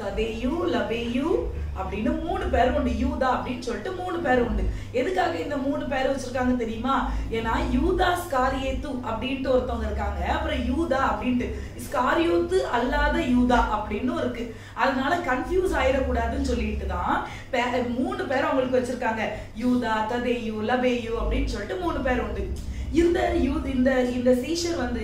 ததேயு லபேயு அப்படின்னு மூணு பேர் உண்டு யூதா அப்படின்னு சொல்லிட்டு மூணு பேர் உண்டு எதுக்காக இந்த மூணு பேர் வச்சிருக்காங்க தெரியுமா ஏன்னா யூதா ஸ்காரியேத்து அப்படின்ட்டு ஒருத்தவங்க இருக்காங்க அப்புறம் யூதா அப்படின்ட்டு ஸ்காரியோத்து அல்லாத யூதா அப்படின்னு இருக்கு அதனால கன்ஃபியூஸ் ஆயிடக்கூடாதுன்னு சொல்லிட்டு தான் பே- மூணு பேர் அவங்களுக்கு வச்சிருக்காங்க யூதா ததேயு லபேயு அப்படின்னு சொல்லிட்டு மூணு பேர் உண்டு இந்த யூத் இந்த இந்த சீஷர் வந்து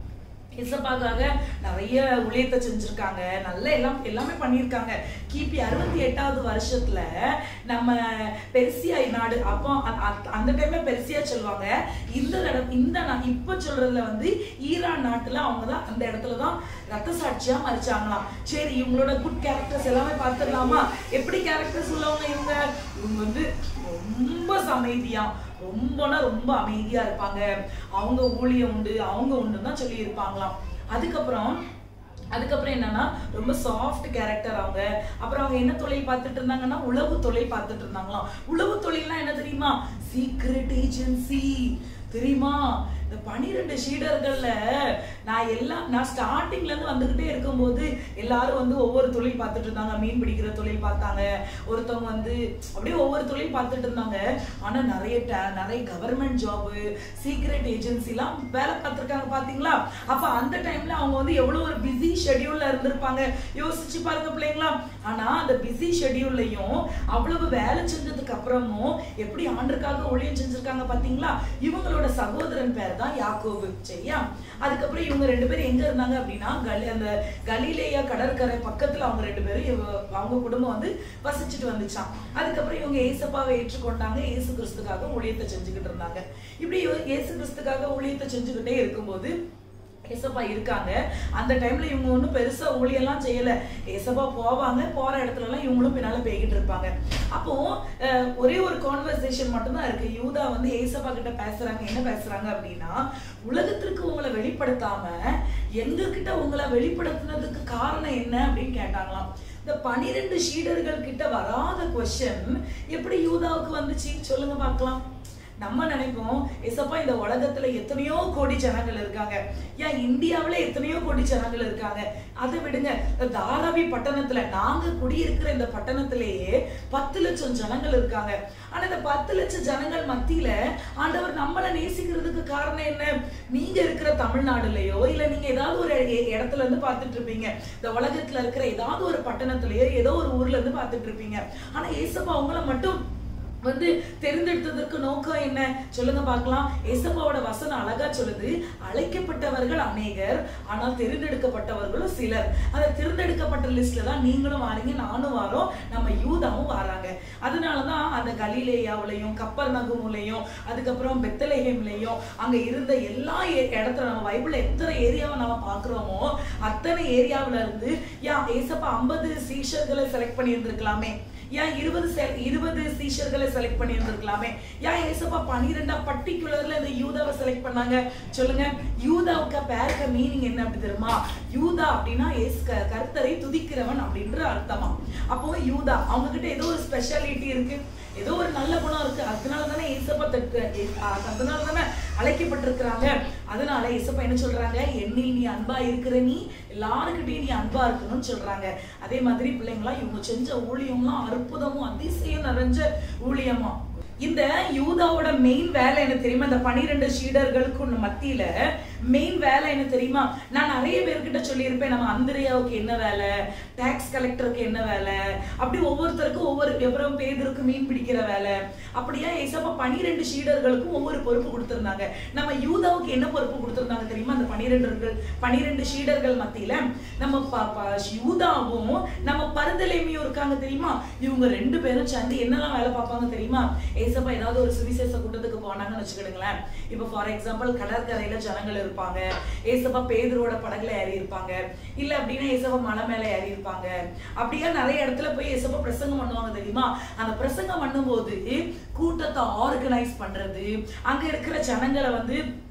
இசப்பாக்காக நிறைய ஊழியத்தை செஞ்சிருக்காங்க நல்ல எல்லாம் எல்லாமே பண்ணியிருக்காங்க கிபி அறுபத்தி எட்டாவது வருஷத்துல நம்ம பெர்சியா நாடு அப்போ அ- அ- அந்த டைம்ல பெர்சியா சொல்லுவாங்க இந்த தடவை இந்த நா- இப்ப சொல்றதுல வந்து ஈரான் நாட்டுல அவங்க தான் அந்த இடத்துல தான் ரத்த சாட்சியா மறிச்சாங்களாம் சரி இவங்களோட குட் கேரக்டர்ஸ் எல்லாமே பார்த்துடலாமா எப்படி கேரக்டர்ஸ் உள்ளவங்க இவங்க இவங்க வந்து ரொம்ப அமைதியா ரொம்பனா ரொம்ப அமைதியா இருப்பாங்க அவங்க ஊழியம் உண்டு அவங்க உண்டு தான் சொல்லி இருப்பாங்களாம் அதுக்கப்புறம் அதுக்கப்புறம் என்னன்னா ரொம்ப சாஃப்ட் கேரக்டர் அவங்க அப்புறம் அவங்க என்ன தொழில் பார்த்துட்டு இருந்தாங்கன்னா உளவு தொழில் பார்த்துட்டு இருந்தாங்களாம் உளவு தொழில்னா என்ன தெரியுமா சீக்ரெட் ஏஜென்சி தெரியுமா இந்த பனிரெண்டு ஷீடர்கள்ல நான் எல்லாம் நான் ஸ்டார்டிங்ல இருந்து வந்துகிட்டே இருக்கும்போது எல்லாரும் வந்து ஒவ்வொரு தொழில் பார்த்துட்டு இருந்தாங்க மீன் பிடிக்கிற தொழில் பார்த்தாங்க ஒருத்தவங்க வந்து அப்படியே ஒவ்வொரு தொழில் பார்த்துட்டு இருந்தாங்க ஆனா நிறைய ta- நிறைய கவர்மெண்ட் ஜாபு சீக்ரெட் ஏஜென்சிலாம் வேலை பார்த்துருக்காங்க பாத்தீங்களா அப்ப அந்த டைம்ல அவங்க வந்து எவ்வளவு ஒரு பிஸி ஷெட்யூல்ல இருந்திருப்பாங்க யோசிச்சு பாருங்க பிள்ளைங்களா ஆனா அந்த பிஸி ஷெட்யூல்லையும் அவ்வளவு வேலை செஞ்சதுக்கு அப்புறமும் எப்படி ஆண்டுக்காக ஊழியம் செஞ்சிருக்காங்க பாத்தீங்களா இவங்களோட சகோதரன் பேர் தான் யாக்கோபு சரியா அதுக்கப்புறம் இவங்க ரெண்டு பேரும் எங்க இருந்தாங்க அப்படின்னா கலி அந்த கலிலேயா கடற்கரை பக்கத்துல அவங்க ரெண்டு பேரும் இவ- அவங்க குடும்பம் வந்து வசிச்சுட்டு வந்துச்சான் அதுக்கப்புறம் இவங்க ஏசப்பாவை ஏற்றுக்கொண்டாங்க இயேசு கிறிஸ்துக்காக ஊழியத்தை செஞ்சுக்கிட்டு இருந்தாங்க இப்படி இவ- இயேசு கிறிஸ்துக்காக ஊழியத்தை செஞ்சுக்கிட்டே இருக்கும்போது ஏசப்பா இருக்காங்க அந்த டைம்ல இவங்க ஒன்றும் பெருசா ஊழியெல்லாம் செய்யல ஏசப்பா போவாங்க போற இடத்துல எல்லாம் இவங்களும் பின்னால போய்கிட்டு இருப்பாங்க அப்போ அஹ், ஒரே ஒரு கான்வர்சேஷன் மட்டும்தான் இருக்கு யூதா வந்து ஏசப்பா கிட்ட பேசுறாங்க என்ன பேசுறாங்க அப்படின்னா உலகத்திற்கு உங்களை வெளிப்படுத்தாம எங்க கிட்ட உங்களை வெளிப்படுத்தினதுக்கு காரணம் என்ன அப்படின்னு கேட்டாங்களாம் இந்த பனிரெண்டு ஷீடர்கள் கிட்ட வராத கொஸ்டின் எப்படி யூதாவுக்கு வந்துச்சு சொல்லுங்க பார்க்கலாம் நம்ம நினைப்போம் எசப்பா இந்த உலகத்துல எத்தனையோ கோடி ஜனங்கள் இருக்காங்க ஏன் இந்தியாவுல எத்தனையோ கோடி ஜனங்கள் இருக்காங்க அதை விடுங்க இந்த தாராவி பட்டணத்துல நாங்க குடியிருக்கிற இந்த பட்டணத்திலேயே பத்து லட்சம் ஜனங்கள் இருக்காங்க ஆனா இந்த பத்து லட்சம் ஜனங்கள் மத்தியில ஆண்டவர் நம்மளை நேசிக்கிறதுக்கு காரணம் என்ன நீங்க இருக்கிற தமிழ்நாடுலயோ இல்ல நீங்க ஏதாவது ஒரு இ- இடத்துல இருந்து பார்த்துட்டு இருப்பீங்க இந்த உலகத்துல இருக்கிற ஏதாவது ஒரு பட்டணத்திலயோ ஏதோ ஒரு ஊர்ல இருந்து பார்த்துட்டு இருப்பீங்க ஆனா ஏசப்பா அவங்கள மட்டும் வந்து தெரிந்தெடுத்ததற்கு நோக்கம் என்ன சொல்லுங்க பார்க்கலாம் ஏசப்பாவோட வசனம் அழகா சொல்லுது அழைக்கப்பட்டவர்கள் அநேகர் ஆனால் தெரிந்தெடுக்கப்பட்டவர்களும் சிலர் அந்த தேர்ந்தெடுக்கப்பட்ட லிஸ்ட்ல தான் நீங்களும் வாரீங்க நானும் வாரோம் நம்ம யூதாவும் வராங்க அதனாலதான் அந்த கலிலேயாவுலயும் கப்பர் நகுமுலையும் அதுக்கப்புறம் பெத்தலேஹேம்லயும் அங்க இருந்த எல்லா ஏ- இடத்துல நம்ம பைபிள்ல எத்தனை ஏரியாவை நம்ம பாக்குறோமோ அத்தனை ஏரியாவுல இருந்து யா ஏசப்பா ஐம்பது சீஷர்களை செலக்ட் பண்ணி இருந்திருக்கலாமே ஏன் இருபது செ- இருபது சீஷர்களை செலக்ட் பண்ணி இருந்திருக்கலாமே ஏன் ஏசப்பா பன்னிரெண்டா பர்டிகுலர்ல இந்த யூதாவை செலக்ட் பண்ணாங்க சொல்லுங்க யூதாவுக்கு பேருக்க மீனிங் என்ன அப்படி தெரியுமா யூதா அப்படின்னா ஏசு க- கர்த்தரை துதிக்கிறவன் அப்படின்ற அர்த்தமா அப்போ யூதா அவங்க கிட்ட ஏதோ ஒரு ஸ்பெஷாலிட்டி இருக்கு ஏதோ ஒரு நல்ல குணம் இருக்கு அதனால தானே ஏசப்பா தட்டு அதனால தானே அழைக்கப்பட்டிருக்கிறாங்க அதனால ஏசப்பா என்ன சொல்றாங்க என்னில் நீ அன்பா இருக்கிற நீ எல்லாருக்கிட்டையும் நீ அன்பா இருக்கணும்னு சொல்றாங்க அதே மாதிரி பிள்ளைங்களா இவங்க செஞ்ச ஊழியம்லாம் அற்புதமும் அதிசயம் நிறைஞ்ச ஊழியமா இந்த யூதாவோட மெயின் வேலை என்ன தெரியுமா இந்த பனிரெண்டு சீடர்களுக்கு மத்தியில மெயின் வேலை என்ன தெரியுமா நான் நிறைய பேர்கிட்ட சொல்லியிருப்பேன் நம்ம அந்திரியாவுக்கு என்ன வேலை டாக்ஸ் கலெக்டருக்கு என்ன வேலை அப்படி ஒவ்வொருத்தருக்கும் ஒவ்வொரு விவரம் பேதருக்கு மீன் பிடிக்கிற வேலை அப்படியா ஏசப்பா பனிரெண்டு சீடர்களுக்கும் ஒவ்வொரு பொறுப்பு கொடுத்திருந்தாங்க நம்ம யூதாவுக்கு என்ன பொறுப்பு கொடுத்திருந்தாங்க தெரியுமா அந்த பனிரெண்டு பனிரெண்டு சீடர்கள் மத்தியில நம்ம ப- ப- யூதாவும் நம்ம பருந்தலைமையும் இருக்காங்க தெரியுமா இவங்க ரெண்டு பேரும் சேர்ந்து என்னெல்லாம் வேலை பார்ப்பாங்க தெரியுமா ஏசப்பா ஏதாவது ஒரு சுவிசேஷ கூட்டத்துக்கு போனாங்கன்னு வச்சுக்கிடுங்களேன் இப்போ ஃபார் எக்ஸாம்பிள் கடற்கரையில ஜனங்கள் இருப்பாங்க ஏசப்பா பேதுருவோட படகுல ஏறி இருப்பாங்க இல்ல அப்படின்னா ஏசப்பா மலை மேல ஏறி இருப்பாங்க அப்படியே நிறைய இடத்துல போய் ஏசப்பா பிரசங்கம் பண்ணுவாங்க தெரியுமா அந்த பிரசங்கம் பண்ணும்போது கூட்டத்தை ஆர்கனைஸ் பண்றது அங்க இருக்கிற ஜனங்களை வந்து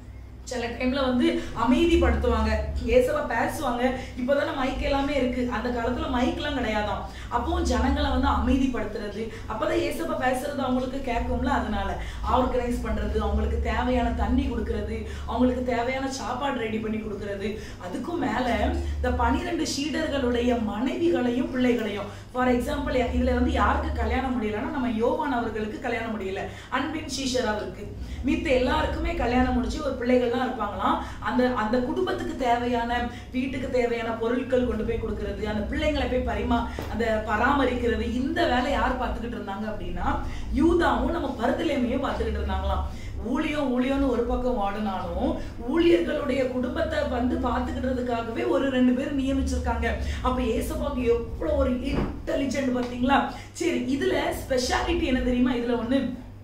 சில டைம்ல வந்து அமைதிப்படுத்துவாங்க ஏசப்பா பேசுவாங்க இப்போதானே மைக் எல்லாமே இருக்கு அந்த காலத்துல மைக்லாம் கிடையாதாம் அப்போ ஜனங்களை வந்து அமைதிப்படுத்துறது அப்பதான் ஏசப்பா பேசுறது அவங்களுக்கு கேட்கும்ல அதனால ஆர்கனைஸ் பண்றது அவங்களுக்கு தேவையான தண்ணி கொடுக்கறது அவங்களுக்கு தேவையான சாப்பாடு ரெடி பண்ணி கொடுக்கறது அதுக்கும் மேல இந்த பனிரெண்டு சீடர்களுடைய மனைவிகளையும் பிள்ளைகளையும் ஃபார் எக்ஸாம்பிள் இதுல வந்து யாருக்கு கல்யாணம் முடியலன்னா நம்ம யோவான் அவர்களுக்கு கல்யாணம் முடியல அன்பின் சீஷர் அவருக்கு மித்த எல்லாருக்குமே கல்யாணம் முடிச்சு ஒரு பிள்ளைகள்லாம் இருப்பாங்களாம் அந்த அந்த குடும்பத்துக்கு தேவையான வீட்டுக்கு தேவையான பொருட்கள் கொண்டு போய் கொடுக்கறது அந்த பிள்ளைங்களை போய் பரிமா அந்த பராமரிக்கிறது இந்த வேலை யார் பார்த்துக்கிட்டு இருந்தாங்க அப்படின்னா யூதாவும் நம்ம பருத்தலேமையும் பார்த்துக்கிட்டு இருந்தாங்களாம் ஊழியம் ஊழியம்னு ஒரு பக்கம் ஓடினாலும் ஊழியர்களுடைய குடும்பத்தை வந்து பார்த்துக்கிட்டதுக்காகவே ஒரு ரெண்டு பேர் நியமிச்சிருக்காங்க அப்ப ஏசப்பாக்கு எவ்வளவு ஒரு இன்டெலிஜென்ட் பாத்தீங்களா சரி இதுல ஸ்பெஷாலிட்டி என்ன தெரியுமா இதுல ஒண்ணு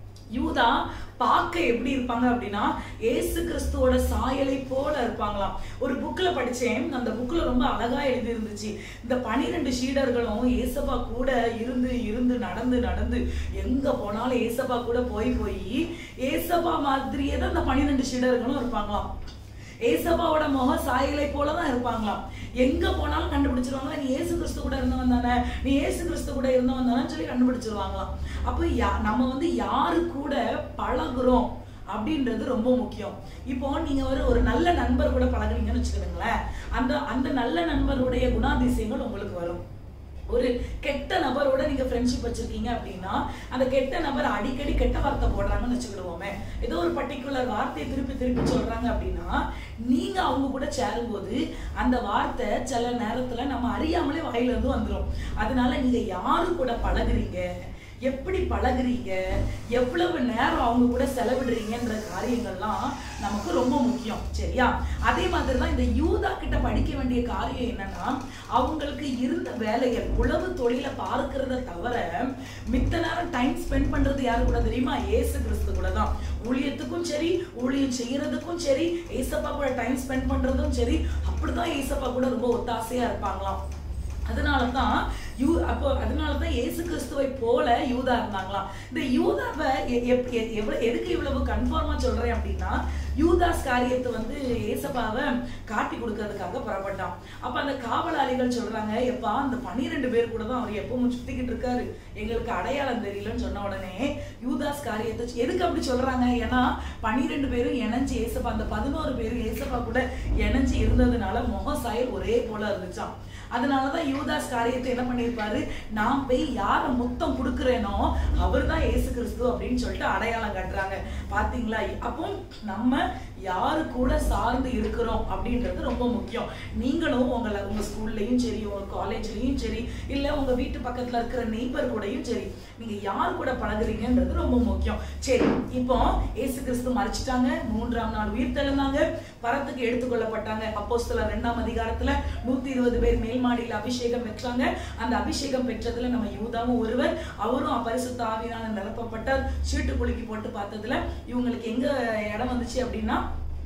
யூதா பார்க்க எப்படி இருப்பாங்க அப்படின்னா ஏசு கிறிஸ்துவோட சாயலை போல இருப்பாங்களாம் ஒரு புக்ல படிச்சேன் அந்த புக்ல ரொம்ப அழகா எழுதி இருந்துச்சு இந்த பனிரெண்டு சீடர்களும் ஏசப்பா கூட இருந்து இருந்து நடந்து நடந்து எங்க போனாலும் ஏசப்பா கூட போய் போய் ஏசப்பா மாதிரியே தான் இந்த பனிரெண்டு சீடர்களும் இருப்பாங்களாம் ஏசப்பாவோட முக சாயலை போல தான் இருப்பாங்களாம் எங்க போனாலும் கண்டுபிடிச்சிருவாங்களா நீ ஏசு கிறிஸ்து கூட இருந்தவன் தானே நீ ஏசு கிறிஸ்து கூட இருந்தவன் தானே சொல்லி கண்டுபிடிச்சிருவாங்களாம் அப்போ யா- நம்ம வந்து யாரு கூட பழகுறோம் அப்படின்றது ரொம்ப முக்கியம் இப்போ நீங்க ஒரு ஒரு நல்ல நண்பர் கூட பழகுறீங்கன்னு வச்சுக்கோங்களேன் அந்த அந்த நல்ல நண்பருடைய குணாதிசயங்கள் உங்களுக்கு வரும் ஒரு கெட்ட நபரோட நீங்க ஃப்ரெண்ட்ஷிப் வச்சிருக்கீங்க அப்படின்னா அந்த கெட்ட நபர் அடிக்கடி கெட்ட வார்த்தை போடுறாங்கன்னு வச்சுக்கிடுவோமே ஏதோ ஒரு பர்டிகுலர் வார்த்தையை திருப்பி திருப்பி சொல்றாங்க அப்படின்னா நீங்க அவங்க கூட சேரும்போது அந்த வார்த்தை சில நேரத்துல நம்ம அறியாமலே வாயில இருந்து வந்துரும் அதனால நீங்க யாரு கூட பழகுறீங்க எப்படி பழகுறீங்க எவ்வளவு நேரம் அவங்க கூட செலவிடுறீங்கன்ற காரியங்கள்லாம் நமக்கு ரொம்ப முக்கியம் சரியா அதே மாதிரி தான் இந்த யூதா கிட்ட படிக்க வேண்டிய காரியம் என்னன்னா அவங்களுக்கு இருந்த வேலைகள் உழவு தொழிலை பார்க்கறத தவிர மித்த நேரம் டைம் ஸ்பெண்ட் பண்றது யாரு கூட தெரியுமா ஏசு கிறிஸ்து கூட தான் ஊழியத்துக்கும் சரி ஊழியம் செய்யறதுக்கும் சரி ஏசப்பா கூட டைம் ஸ்பெண்ட் பண்றதும் சரி அப்படிதான் ஏசப்பா கூட ரொம்ப ஒத்தாசையா இருப்பாங்களாம் அதனால தான் யூ அப்போ அதனால தான் இயேசு கிறிஸ்துவை போல யூதா இருந்தாங்களாம் இந்த யூதாவை எ- எப்- எ- எவ்வளவு எதுக்கு இவ்வளவு கன்ஃபார்மா சொல்றேன் அப்படின்னா யூதாஸ் காரியத்தை வந்து ஏசப்பாவை காட்டி கொடுக்கறதுக்காக புறப்பட்டான் அப்ப அந்த காவலாளிகள் சொல்றாங்க எப்பா அந்த பன்னிரெண்டு பேர் கூட தான் அவர் எப்பவும் சுத்திக்கிட்டு இருக்காரு எங்களுக்கு அடையாளம் தெரியலன்னு சொன்ன உடனே யூதாஸ் காரியத்தை எதுக்கு அப்படி சொல்றாங்க ஏன்னா பன்னிரெண்டு பேரும் இணைஞ்சு ஏசப்பா அந்த பதினோரு பேரும் ஏசப்பா கூட இணைஞ்சு இருந்ததுனால முக சாயல் ஒரே போல இருந்துச்சாம் அதனாலதான் யூதாஸ் காரியத்தை என்ன பண்ணியிருப்பாரு நான் போய் யார முத்தம் கொடுக்குறேனோ அவர் தான் ஏசு கிறிஸ்து அப்படின்னு சொல்லிட்டு அடையாளம் காட்டுறாங்க பாத்தீங்களா அப்போ நம்ம யாரு கூட சார்ந்து இருக்கிறோம் அப்படின்றது ரொம்ப முக்கியம் நீங்களும் உங்களை உங்க ஸ்கூல்லயும் சரி உங்க காலேஜ்லயும் சரி இல்ல உங்க வீட்டு பக்கத்துல இருக்கிற நெய்பர் கூடயும் சரி நீங்க யார் கூட பழகுறீங்கன்றது ரொம்ப முக்கியம் சரி இப்போ ஏசு கிறிஸ்து மறைச்சிட்டாங்க மூன்றாம் நாள் உயிர் தெழுந்தாங்க பரத்துக்கு எடுத்துக்கொள்ளப்பட்டாங்க அப்போஸ்தலர் ரெண்டாம் அதிகாரத்துல நூத்தி இருபது பேர் மேல் மாடியில அபிஷேகம் பெற்றாங்க அந்த அபிஷேகம் பெற்றதுல நம்ம யூதாவும் ஒருவர் அவரும் பரிசுத்த ஆவியினால நிரப்பப்பட்டார் சீட்டு குலுக்கி போட்டு பார்த்ததுல இவங்களுக்கு எங்க இடம் வந்துச்சு அப்படின்னா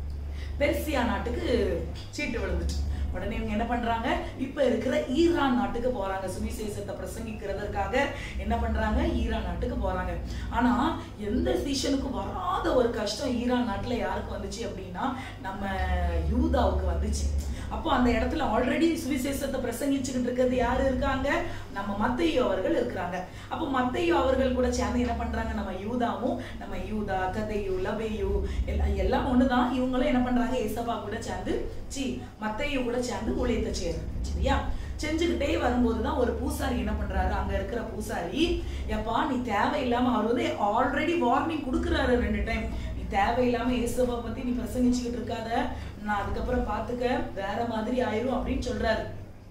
பெர்சியா நாட்டுக்கு சீட்டு விழுந்துச்சு உடனே இவங்க என்ன பண்றாங்க இப்ப இருக்கிற ஈரான் நாட்டுக்கு போறாங்க சுவிசேஷத்தை பிரசங்கிக்கிறதற்காக என்ன பண்றாங்க ஈரான் நாட்டுக்கு போறாங்க ஆனா எந்த சீசனுக்கும் வராத ஒரு கஷ்டம் ஈரான் நாட்டுல யாருக்கு வந்துச்சு அப்படின்னா நம்ம யூதாவுக்கு வந்துச்சு அப்போ அந்த இடத்துல ஆல்ரெடி சுவிசேஷத்தை பிரசங்கிச்சுக்கிட்டு இருக்கிறது யாரு இருக்காங்க நம்ம மத்தையோ அவர்கள் இருக்கிறாங்க அப்போ மத்தையோ அவர்கள் கூட சேர்ந்து என்ன பண்றாங்க நம்ம யூதாவும் நம்ம யூதா கதையு லபேயு எல்லாம் எல்லாம் ஒண்ணுதான் இவங்களும் என்ன பண்றாங்க ஏசப்பா கூட சேர்ந்து சி மத்தையோ கூட சேர்ந்து ஊழியத்தை செய்யறாங்க சரியா செஞ்சுக்கிட்டே வரும்போதுதான் ஒரு பூசாரி என்ன பண்றாரு அங்க இருக்கிற பூசாரி எப்பா நீ தேவையில்லாம அவர் வந்து ஆல்ரெடி வார்னிங் கொடுக்குறாரு ரெண்டு டைம் நீ தேவையில்லாம இயேசுவை பத்தி நீ பிரசங்கிச்சுக்கிட்டு இருக்காத நான் அதுக்கப்புறம் பாத்துக்க வேற மாதிரி ஆயிரும் அப்படின்னு சொல்றாரு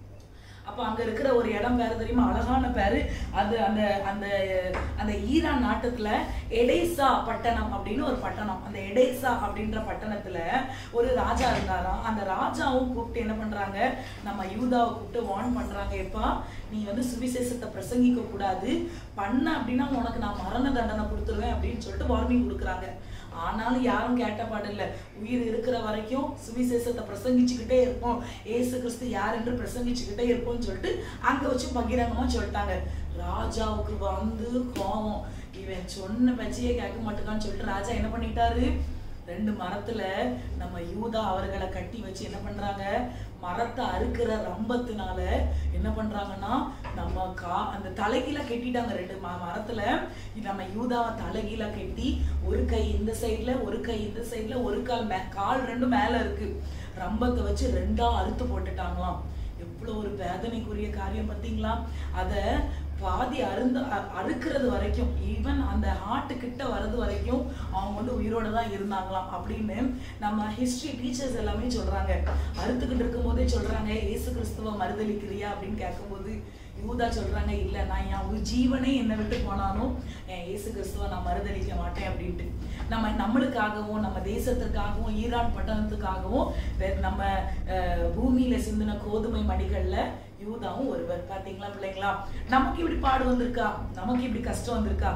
அப்ப அங்க இருக்கிற ஒரு இடம் பேரு தெரியுமா அழகான பேரு அது அந்த அந்த அந்த ஈரான் நாட்டுல எடேசா பட்டணம் அப்படின்னு ஒரு பட்டணம் அந்த எடேசா அப்படின்ற பட்டணத்துல ஒரு ராஜா இருந்தாராம் அந்த ராஜாவும் கூப்பிட்டு என்ன பண்றாங்க நம்ம யூதாவை கூப்பிட்டு வார்ன் பண்றாங்க எப்பா நீ வந்து சுவிசேஷத்தை பிரசங்கிக்க கூடாது பண்ண அப்படின்னா உனக்கு நான் மரண தண்டனை கொடுத்துருவேன் அப்படின்னு சொல்லிட்டு வார்னிங் கொடுக்குறாங்க ஆனாலும் யாரும் கேட்ட பாடில்ல உயிர் இருக்கிற வரைக்கும் சுவிசேஷத்தை பிரசங்கிச்சுக்கிட்டே இருப்போம் ஏசு கிறிஸ்து யார் என்று பிரசங்கிச்சுக்கிட்டே இருப்போம்னு சொல்லிட்டு அங்க வச்சு பகிரங்கமா சொல்லிட்டாங்க ராஜாவுக்கு வந்து கோவம் இவன் சொன்ன பச்சியை கேட்க மாட்டேங்கான்னு சொல்லிட்டு ராஜா என்ன பண்ணிட்டாரு ரெண்டு மரத்துல நம்ம யூதா அவர்களை கட்டி வச்சு என்ன பண்றாங்க மரத்தை அறுக்கிற ரம்பத்தினால என்ன பண்றாங்கன்னா நம்ம கா அந்த தலைகீழ கட்டிட்டாங்க ரெண்டு ம மரத்துல நம்ம யூதாவை தலைகீழ கட்டி ஒரு கை இந்த சைடுல ஒரு கை இந்த சைடுல ஒரு கால் மே கால் ரெண்டும் மேல இருக்கு ரம்பத்தை வச்சு ரெண்டா அறுத்து போட்டுட்டாங்களாம் எவ்வளவு ஒரு வேதனைக்குரிய காரியம் பார்த்தீங்களா அத பாதி அருந்த அ- அறுக்கிறது வரைக்கும் ஈவன் அந்த ஹார்ட் கிட்ட வர்றது வரைக்கும் அவங்க வந்து உயிரோட தான் இருந்தாங்களாம் அப்படின்னு நம்ம ஹிஸ்டரி டீச்சர்ஸ் எல்லாமே சொல்றாங்க அறுத்துக்கிட்டு இருக்கும் போதே சொல்றாங்க இயேசு கிறிஸ்துவ மறுதளிக்கிறியா அப்படின்னு கேட்கும்போது யூதா சொல்றாங்க இல்ல நான் என் உயிர் ஜீவனே என்னை விட்டு போனாலும் என் இயேசு கிறிஸ்துவ நான் மறுதளிக்க மாட்டேன் அப்படின்ட்டு நம்ம நம்மளுக்காகவும் நம்ம தேசத்திற்காகவும் ஈரான் பட்டணத்துக்காகவும் வே- நம்ம அஹ், பூமியில சிந்தின கோதுமை மடிகள்ல யூதாவும் ஒருவர் பாத்தீங்களா பிள்ளைங்களா நமக்கு இப்படி பாடு வந்திருக்கா நமக்கு இப்படி கஷ்டம் வந்திருக்கா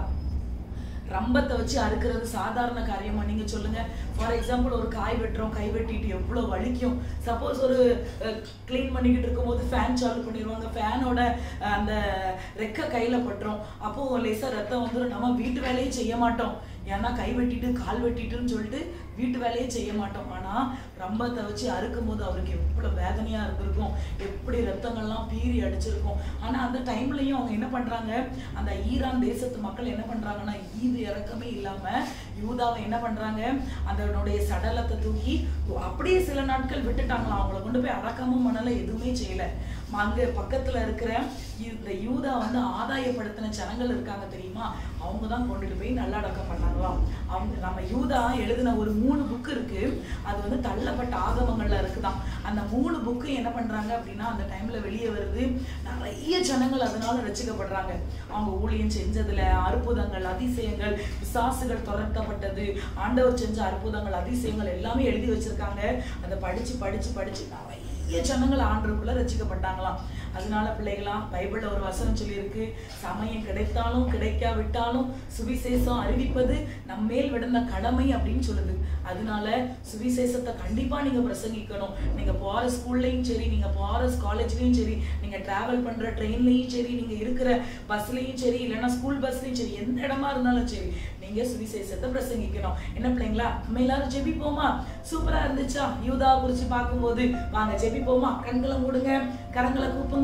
ரம்பத்தை வச்சு அறுக்கிறது சாதாரண காரியமா நீங்க சொல்லுங்க ஃபார் எக்ஸாம்பிள் ஒரு காய் வெட்டுறோம் கை வெட்டிட்டு எவ்வளவு வலிக்கும் சப்போஸ் ஒரு க்ளீன் பண்ணிக்கிட்டு இருக்கும்போது ஃபேன் சாலு பண்ணிடுவாங்க ஃபேனோட அந்த ரெக்க கையில பட்டுரும் அப்போ லேசா ரத்தம் வந்துடும் நம்ம வீட்டு வேலையே செய்ய மாட்டோம் ஏன்னா கை வெட்டிட்டு கால் வெட்டிட்டுன்னு சொல்லிட்டு வீட்டு வேலையே செய்ய மாட்டோம் ஆனா ரம்பத்தை வச்சு அறுக்கும் போது அவருக்கு எவ்வளவு வேதனையா இருந்திருக்கும் எப்படி ரத்தங்கள்லாம் பீறி அடிச்சிருக்கும் ஆனா அந்த டைம்லயும் அவங்க என்ன பண்றாங்க அந்த ஈரான் தேசத்து மக்கள் என்ன பண்றாங்கன்னா ஈது இறக்கமே இல்லாம யூதாவை என்ன பண்றாங்க அதனுடைய சடலத்தை தூக்கி அப்படியே சில நாட்கள் விட்டுட்டாங்களாம் அவங்கள கொண்டு போய் அடக்கமும் பண்ணல எதுவுமே செய்யல அங்க பக்கத்துல இருக்கிற இந்த யூதா வந்து ஆதாயப்படுத்தின ஜனங்கள் இருக்காங்க தெரியுமா அவங்க தான் கொண்டுட்டு போய் நல்லடக்கம் பண்ணாங்களாம் அவங்க நம்ம யூதா எழுதின ஒரு மூணு புக் இருக்கு அது வந்து தள்ளப்பட்ட ஆகமங்கள்ல இருக்குதாம் அந்த மூணு புக்கு என்ன பண்றாங்க அப்படின்னா அந்த டைம்ல வெளியே வருது நிறைய ஜனங்கள் அதனால ரசிக்கப்படுறாங்க அவங்க ஊழியம் செஞ்சதுல அற்புதங்கள் அதிசயங்கள் பிசாசுகள் துரத்தப்பட்டது ஆண்டவர் செஞ்ச அற்புதங்கள் அதிசயங்கள் எல்லாமே எழுதி வச்சிருக்காங்க அதை படிச்சு படிச்சு படிச்சு நிறைய ஜனங்கள் ஆண்டருக்குள்ள ரசிக்கப்பட்டாங்களாம் அதனால பிள்ளைகளா பைபிள்ல ஒரு வசனம் சொல்லியிருக்கு சமயம் கிடைத்தாலும் கிடைக்காவிட்டாலும் சுவிசேஷம் அறிவிப்பது நம்மேல் விழுந்த கடமை அப்படின்னு சொல்லுது அதனால சுவிசேஷத்தை கண்டிப்பா நீங்க பிரசங்கிக்கணும் நீங்க போற ஸ்கூல்லையும் சரி நீங்க போற காலேஜ்லயும் சரி நீங்க டிராவல் பண்ற ட்ரெயின்லயும் சரி நீங்க இருக்கிற பஸ்லயும் சரி இல்லைன்னா ஸ்கூல் பஸ்லயும் சரி எந்த இடமா இருந்தாலும் சரி நீங்க சுவிசேஷத்தை பிரசங்கிக்கணும் என்ன பிள்ளைங்களா நம்ம எல்லாரும் ஜெபிப்போமா சூப்பரா இருந்துச்சா யூதா குறிச்சு பார்க்கும்போது வாங்க ஜெபிப்போமா கண்களை மூடுங்க கரங்களை கூப்புங்க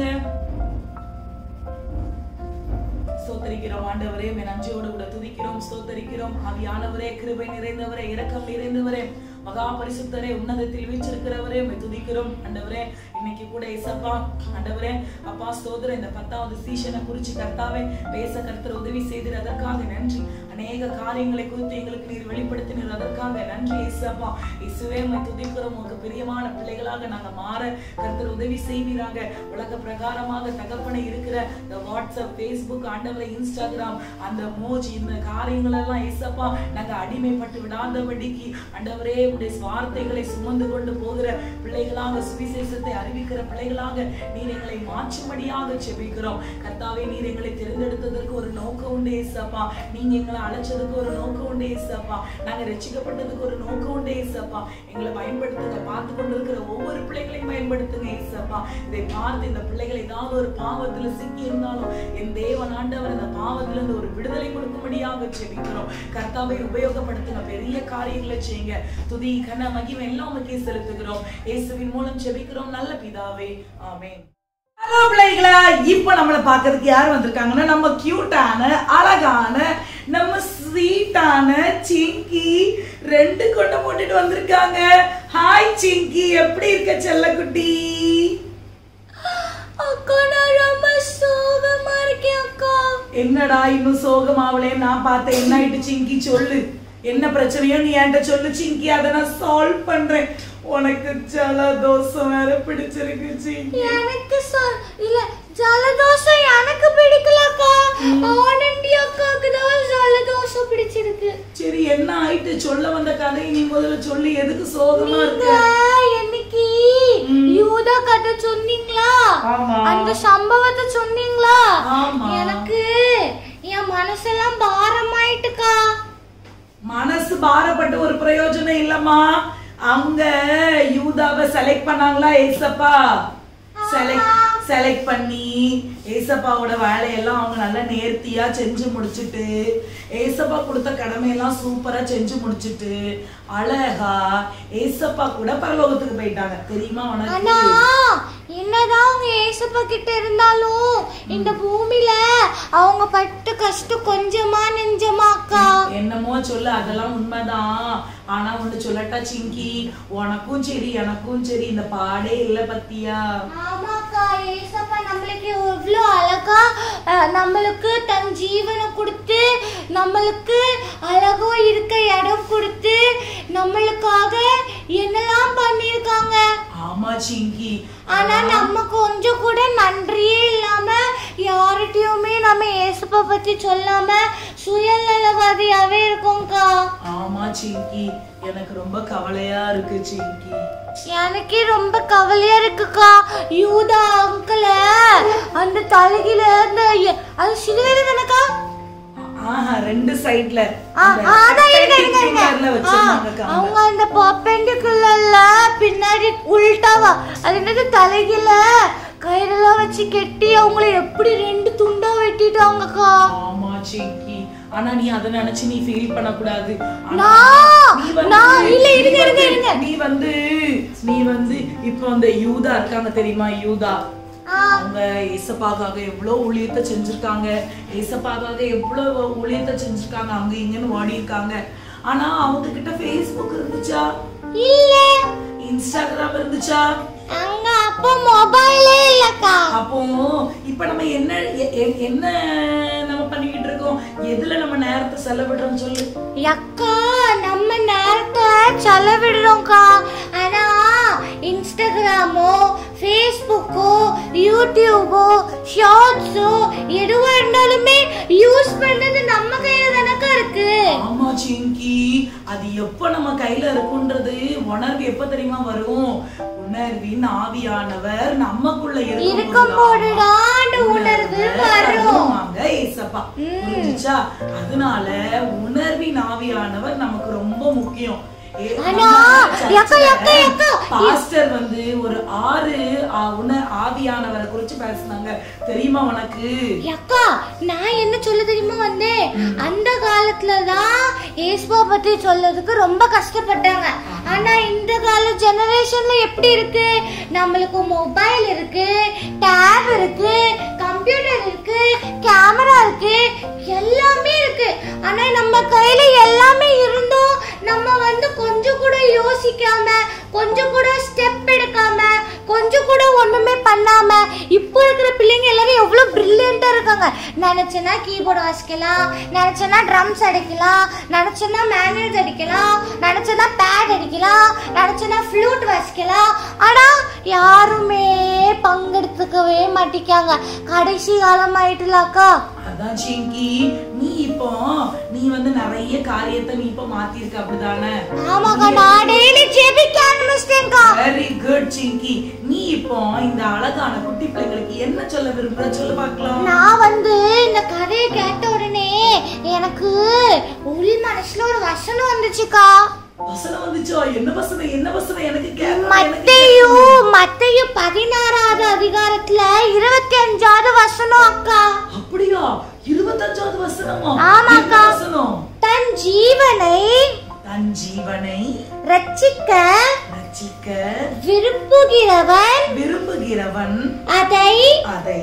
ஸ்தோத்தரிக்கிறோம் ஆண்டவரே உம்மை நன்றியோடு கூட துதிக்கிறோம் ஸ்தோத்தரிக்கிறோம் ஆவியானவரே கிருபை நிறைந்தவரே இரக்கம் நிறைந்தவரே மகா பரிசுத்தரே உன்னதத்தில் வீச்சிருக்கிறவரே உம்மை துதிக்கிறோம் ஆண்டவரே இன்னைக்கு கூட இசப்பா ஆண்டவரே அப்பா ஸ்தோத்திரம் இந்த பத்தாவது சீசனை குறிச்சு கர்த்தாவே பேச கர்த்தர் உதவி செய்தீர் அதற்காக நன்றி அநேக காரியங்களை குறித்து எங்களுக்கு நீர் வெளிப்படுத்தினீர் அதற்காக நன்றி இசப்பா இசுவே உம்மை துதிக்கிறோம் உங்க பிரியமான பிள்ளைகளாக நாங்க மாற கர்த்தர் உதவி செய்வீராங்க உலக பிரகாரமாக தகப்பனை இருக்கிற இந்த வாட்ஸ்அப் ஃபேஸ்புக் ஆண்டவரை இன்ஸ்டாகிராம் அந்த மோஜி இந்த காரியங்கள் எல்லாம் இசப்பா நாங்க அடிமைப்பட்டு விடாதபடிக்கு ஆண்டவரே உடைய வார்த்தைகளை சுமந்து கொண்டு போகிற பிள்ளைகளாக சுவிசேஷத்தை அறிவிக்கிற பிள்ளைகளாக நீர் எங்களை மாற்றும்படியாக செபிக்கிறோம் கர்த்தாவே நீர் எங்களை தேர்ந்தெடுத்ததற்கு ஒரு நோக்கம் உண்டு ஏசப்பா நீங்க எங்களை அழைச்சதுக்கு ஒரு நோக்கம் உண்டு ஏசப்பா நாங்க ரட்சிக்கப்பட்டதுக்கு ஒரு நோக்கம் உண்டு ஏசப்பா எங்களை பயன்படுத்துங்க பார்த்து கொண்டிருக்கிற ஒவ்வொரு பிள்ளைகளையும் பயன்படுத்துங்க ஏசப்பா இதை பார்த்து இந்த பிள்ளைகள் ஏதாவது ஒரு பாவத்துல சிக்கி இருந்தாலும் என் தேவன் ஆண்டவர் அந்த பாவத்துல இருந்து ஒரு விடுதலை கொடுக்கும்படியாக செபிக்கிறோம் கர்த்தாவை உபயோகப்படுத்துங்க பெரிய காரியங்களை செய்யுங்க துதி கன மகிமை எல்லாம் உமக்கே செலுத்துகிறோம் இயேசுவின் மூலம் செபிக்கிறோம் நல்ல பிதாவே ஆமென் ஹலோ பிள்ளைகளா இப்போ நம்மளை பார்க்கறதுக்கு யார் வந்திருக்காங்கன்னா நம்ம கியூட்டான அழகான நம்ம ஸ்வீட்டான சிங்கி ரெண்டு கொண்டை போட்டுட்டு வந்திருக்காங்க ஹாய் சிங்கி எப்படி இருக்க செல்லக்குட்டி அக்கா நான் ரொம்ப சோகமா இருக்கேன் அக்கா என்னடா இன்னும் சோகமாவலே நான் பார்த்தேன் என்ன ஆயிட்டு சிங்கி சொல்லு என்ன பிரச்சனையோ நீ என்கிட்ட சொல்லு சிங்கி அதை நான் சால்வ் பண்றேன் உனக்கு ஜலதோஷம் வேற பிடிச்சிருக்கு சிங்கி எனக்கு சொ- இல்ல ஜலதோஷம் எனக்கு பிடிக்கலக்கா ஆனந்தி அக்காவுக்கு தான் ஜலதோஷம் பிடிச்சிருக்கு சரி என்ன ஆயிட்டு சொல்ல வந்த கதை நீ முதல்ல சொல்லி எதுக்கு சோகமா நீங்க இருக்க என்னைக்கு யூதா கதை சொன்னீங்களா ஆமா. அந்த சம்பவத்தை சொன்னீங்களா ஆமா. எனக்கு என் மனசெல்லாம் பாரமாயிட்டுக்கா மனசு பாரப்பட்டு ஒரு பிரயோஜனம் இல்லம்மா அவங்க யூதாவை செலக்ட் பண்ணாங்களா ஏசப்பா செலக்ட் செலக்ட் பண்ணி ஏசப்பாவோட வேலையெல்லாம் அவங்க நல்லா நேர்த்தியா செஞ்சு முடிச்சிட்டு ஏசப்பா கொடுத்த கடமையெல்லாம் சூப்பரா செஞ்சு முடிச்சிட்டு அழகா ஏசப்பா கூட பரலோகத்துக்கு போயிட்டாங்க தெரியுமா ஆனா உனக்கு என்னதான் அவங்க ஏசப்பா கிட்ட இருந்தாலும் இந்த பூமியில அவங்க பட்ட கஷ்டம் கொஞ்சமா நெஞ்சமாக்கா என்னமோ சொல்லு அதெல்லாம் உண்மைதான் ஆனா ஒண்ணு சொல்லட்டா சிங்கி உனக்கும் சரி எனக்கும் சரி இந்த பாடே இல்ல பத்தியா ஆமாக்கா ஏசப்பா நம்மளுக்கு எவ்வளோ அழகா அஹ், நம்மளுக்கு தன் ஜீவனை கொடுத்து நம்மளுக்கு அழகா இருக்க இடம் கொடுத்து நம்மளுக்காக என்னெல்லாம் பண்ணியிருக்காங்க ஆமா சிங்கி ஆனா நம்ம கொஞ்சம் கூட நன்றியே இல்லாம யார்கிட்டயுமே நம்ம ஏசப்பா பத்தி சொல்லாம சுயநலவாதியாவே இருக்கோம்க்கா ஆமா சிங்கி எனக்கு ரொம்ப கவலையா இருக்கு சிங்கி எனக்கே ரொம்ப கவலையா இருக்குக்கா யூதா அங்கிள அந்த தலைகில அந்த எ- அது சிலுவையில தானக்கா ஆஹா ரெண்டு சைடுல ஆ, ஆ, அதான் இருங்க, இருங்க, இருங்க. ஆ, அவங்க அந்த பப்பெண்டுக்குள்ள பின்னாடி உள்டாவா அது என்னது தலைகில கயிறெல்லாம் வச்சு கெட்டி அவங்கள எப்படி ரெண்டு துண்டா வெட்டிட்டாங்கக்கா ஆமா சிங்கி ஆனா நீ அதை நினைச்சு நீ ஃபீல் பண்ணக்கூடாது ஆனா நான், நீ வந்து- நான், இல்ல, இருங்க, நீ இருங்க, வந்து- இருங்க. நீ வந்து நீ வந்து இப்போ அந்த யூதா இருக்காங்க தெரியுமா யூதா ஆ. அவங்க ஏசப்பாக்காக எவ்வளவு ஊழியத்தை செஞ்சிருக்காங்க ஏசப்பாக்காக எவ்வளவு ஊழியத்தை செஞ்சிருக்காங்க அங்க இங்கன்னு ஓடி இருக்காங்க ஆனா அவங்க கிட்ட ஃபேஸ்புக் இருந்துச்சா இல்ல இன்ஸ்டாகிராம் இருந்துச்சா அங்க அப்ப மொபைலே இல்லக்கா அப்போ இப்ப நம்ம என்ன எ- எ- என்ன நம்ம பண்ணிக்கிட்டு இருக்கோம் எதுல நம்ம நேரத்தை செலவிடுறோம் சொல்லு அக்கா நம்ம நேரத்தை செலவிடுறோம்க்கா ஆனா இன்ஸ்டாகிராமோ ஃபேஸ்புக்கோ யூடியூபோ ஷார்ட்ஸோ எதுவா இருந்தாலுமே யூஸ் பண்றது நம்ம கையில தானக்கா இருக்கு ஆமா சிங்கி அது எப்ப நம்ம கையில இருக்குன்றது உணர்வு எப்ப தெரியுமா வரும் உணர்வின் ஆவியானவர் நமக்குள்ள இருக்கும் போதுதான் உணர்வு வரும் வருவாங்க ஏசப்பா புரிஞ்சுச்சா அதனால உணர்வின் ஆவியானவர் நமக்கு ரொம்ப முக்கியம் ஏ- ஆனா, நம்ம எக்கா, எக்கா, எக்கா. பாஸ்டர் வந்து ஒரு ஆறு ஆ, உண ஆவியானவரை குறிச்சு பேசுனாங்க தெரியுமா உனக்கு அக்கா நான் என்ன சொல்ல தெரியுமா வந்தேன் அந்த காலத்துல தான் ஏசுபா பத்தி சொல்லதுக்கு ரொம்ப கஷ்டப்பட்டாங்க ஆனா இந்த கால ஜெனரேஷன்ல எப்படி இருக்கு நம்மளுக்கு மொபைல் இருக்கு டேப் இருக்கு கம்ப்யூட்டர் இருக்கு கேமரா இருக்கு எல்லாமே இருக்கு ஆனா நம்ம கையில எல்லாமே இருந்தும் நம்ம வந்து கொஞ்சம் கூட யோசிக்காம கொஞ்சம் கூட ஸ்டெப் எடுக்காம கொஞ்சம் கூட ஒண்ணுமே பண்ணாம இப்போ இருக்கிற பிள்ளைங்க எல்லாரும் எவ்வளவு பிரில்லியண்டா இருக்காங்க நினைச்சேன்னா கீபோர்டு வாசிக்கலாம் நினைச்சேன்னா ட்ரம்ஸ் அடிக்கலாம் நினைச்சேன்னா மேனேஜ் அடிக்கலாம் நினைச்சேன்னா பேட் அடிக்கலாம் நினைச்சேன்னா ஃப்ளூட் வாசிக்கலாம் ஆனா யாருமே பங்கெடுத்துக்கவே மாட்டிக்காங்க கடைசி காலம் ஆயிட்டுலாக்கா அதான் சிங்கி நீ இப்போ நீ வந்து நிறைய காரியத்தை நீ இப்போ மாத்திருக்க அப்படிதானே ஆமாக்கா நான் டெய்லி ஜெபிக்க ஆரம்பிச்சிட்டேன்க்கா வெரி குட் சிங்கி நீ இப்போ இந்த அழகான குட்டி பிள்ளைங்களுக்கு என்ன சொல்ல விரும்புற சொல்ல பார்க்கலாம் நான் வந்து இந்த கதையை கேட்ட உடனே எனக்கு உள் மனசுல ஒரு வசனம் வந்துச்சுக்கா வசனம் வந்துச்சோ என்ன வசனம் என்ன வசனம் எனக்கு கேட்கணும், எனக்கு மத்தையு மத்தையு பதினாறாவது அதிகாரத்துல இருபத்தி அஞ்சாவது வசனம் அக்கா கேட்கணும். அப்படியா இருபத்தஞ்சாவது வசனமா ஆமாக்கா. என்ன வசனம் தன் ஜீவனை தன் ஜீவனை ரட்சிக்க ரட்சிக்க விரும்புகிறவன் விரும்புகிறவன் அதை அதை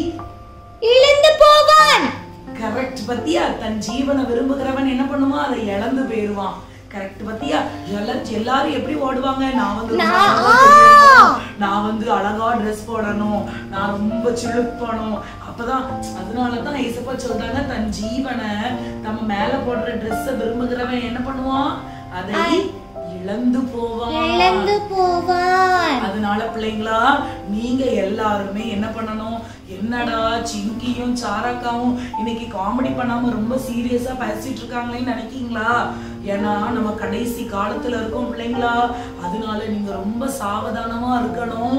இழந்து போவான் கரெக்ட் பத்தியா தன் ஜீவனை விரும்புகிறவன் என்ன பண்ணுவான் அதை இழந்து போயிருவான் கரெக்ட் பத்தியா எல்லாரும் எல்லாரும் எப்படி ஓடுவாங்க நான் வந்து ரொம்ப நான்- அழகா ஆ. தெரியணும். நான் வந்து அழகா ட்ரெஸ் போடணும் நான் ரொம்ப சிலுப்பணும் அப்பதான் அதனாலதான் ஏசப்பா சொல்றாங்க தன் ஜீவனை நம்ம மேல போடுற ட்ரெஸ்ஸ விரும்புகிறவன் என்ன பண்ணுவான் அதை இழந்து போவான் இழந்து போவான் அதனால பிள்ளைங்களா நீங்க எல்லாருமே என்ன பண்ணணும் என்னடா சிங்கியும் சாராக்காவும் இன்னைக்கு காமெடி பண்ணாம ரொம்ப சீரியஸா பேசிட்டு இருக்காங்களேன்னு நினைக்கீங்களா ஏன்னா நம்ம கடைசி காலத்துல இருக்கோம் பிள்ளைங்களா அதனால நீங்க ரொம்ப சாவதானமா இருக்கணும்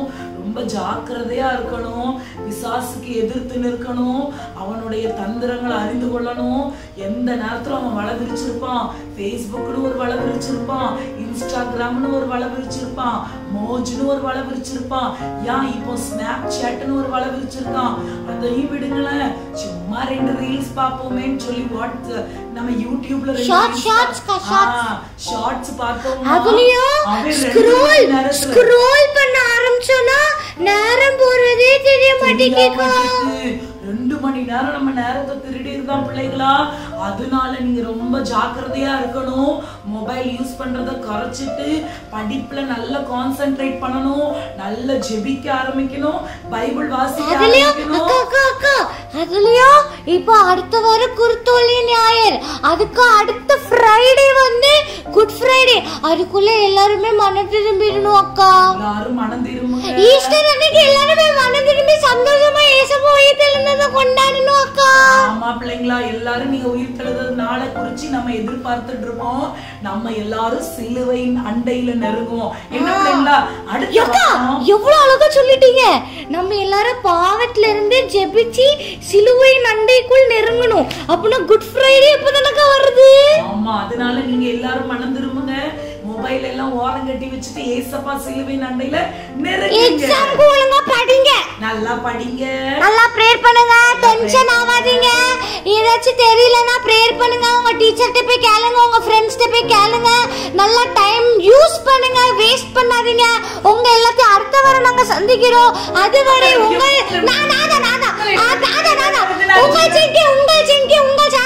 ரொம்ப ஜாக்கிரதையா இருக்கணும் பிசாசுக்கு எதிர்த்து நிற்கணும் அவனுடைய தந்திரங்களை அறிந்து கொள்ளணும் எந்த நேரத்துல அவன் வலை விரிச்சிருப்பான் ஃபேஸ்புக்னு ஒரு வலை விரிச்சிருப்பான் இன்ஸ்டாகிராம்னு ஒரு வலை விரிச்சிருப்பான் மோஜ்னு ஒரு வலை விரிச்சிருப்பான் ஏன் இப்போ ஸ்னாப் சாட்னு ஒரு வலை விரிச்சிருக்கான் அதையும் விடுங்களேன் சும்மா ரெண்டு ரீல்ஸ் பார்ப்போமேன்னு சொல்லி வாட் நம்ம யூடியூப்ல Shorts, shorts கா, shorts. ஷார்ட்ஸ் பார்த்தோம் அதுலயும் ஸ்க்ரோல் ஸ்க்ரோல் பண்ண ஆரம்பிச்சோம்னா நேரம் போறதே தெரிய மாட்டேங்குதுக்கா ரெண்டு மணி நேரம் நம்ம நேரத்தை திருடி இருக்கான் பிள்ளைகளா அதனால நீங்க ரொம்ப ஜாக்கிரதையா இருக்கணும் மொபைல் யூஸ் பண்றத குறைச்சிட்டு படிப்புல நல்லா கான்சென்ட்ரேட் பண்ணணும் நல்லா ஜெபிக்க ஆரம்பிக்கணும் பைபிள் வாசிக்க அதுலயும் ஆரம்பிக்கணும் அக்கா அக்கா அக்கா அதுலயும் இப்போ அடுத்த வாரம் குருத்தோலி ஞாயிறு அதுக்கு அடுத்த ஃப்ரைடே வந்து குட் ஃப்ரைடே அதுக்குள்ள எல்லாருமே மன திரும்பிடணும் அக்கா எல்லாரும் மனம் திரும்புங்க ஈஸ்டர் அன்னைக்கு எல்லாருமே மன திரும்பி சந்தோஷமா ஏசப்பா உயிர்த்தெழுந்ததை கொண்டாடணும் அக்கா ஆமா பிள்ளைங்களா எல்லாரும் நீங்க உயிர் தெழுதல் நாளை குறிச்சு நம்ம எதிர்பார்த்துட்டு இருப்போம் நம்ம எல்லாரும் சிலுவையின் அண்டையில நெருங்குவோம் என்ன பிள்ளைங்களா அடுத்த அக்கா வாரம் எவ்வளவு அழகா சொல்லிட்டீங்க நம்ம எல்லாரும் பாவத்துல இருந்து ஜெபிச்சு சிலுவை நண்டைக்குள் நெருங்கணும் அப்படின்னா குட் ஃப்ரைடே இப்பதானக்கா வருது ஆமா அதனால நீங்க எல்லாரும் மனம் திரும்புங்க மொபைல் எல்லாம் ஓரம் கட்டி வச்சுட்டு ஏசப்பா சிலுவையின் அண்டையில நெருங்குங்க எக்ஸாம்க்கு ஒழுங்கா படிங்க நல்லா படிங்க நல்லா ப்ரேயர் பண்ணுங்க டென்ஷன் ஆகாதீங்க ஏதாச்சும் தெரியலனா ப்ரேயர் பண்ணுங்க உங்க டீச்சர்கிட்ட போய் கேளுங்க உங்க ஃப்ரெண்ட்ஸ்கிட்ட போய் கேளுங்க நல்லா டைம் யூஸ் பண்ணுங்க வேஸ்ட் பண்ணாதீங்க உங்க எல்லாத்தையும் அடுத்த வாரம் நாங்க சந்திக்கிறோம் அதுவரை உங்க நான் நான் நான் நான் நான் நான் நான் உங்க ஜிங்கி உங்க ஜிங்கி உங்க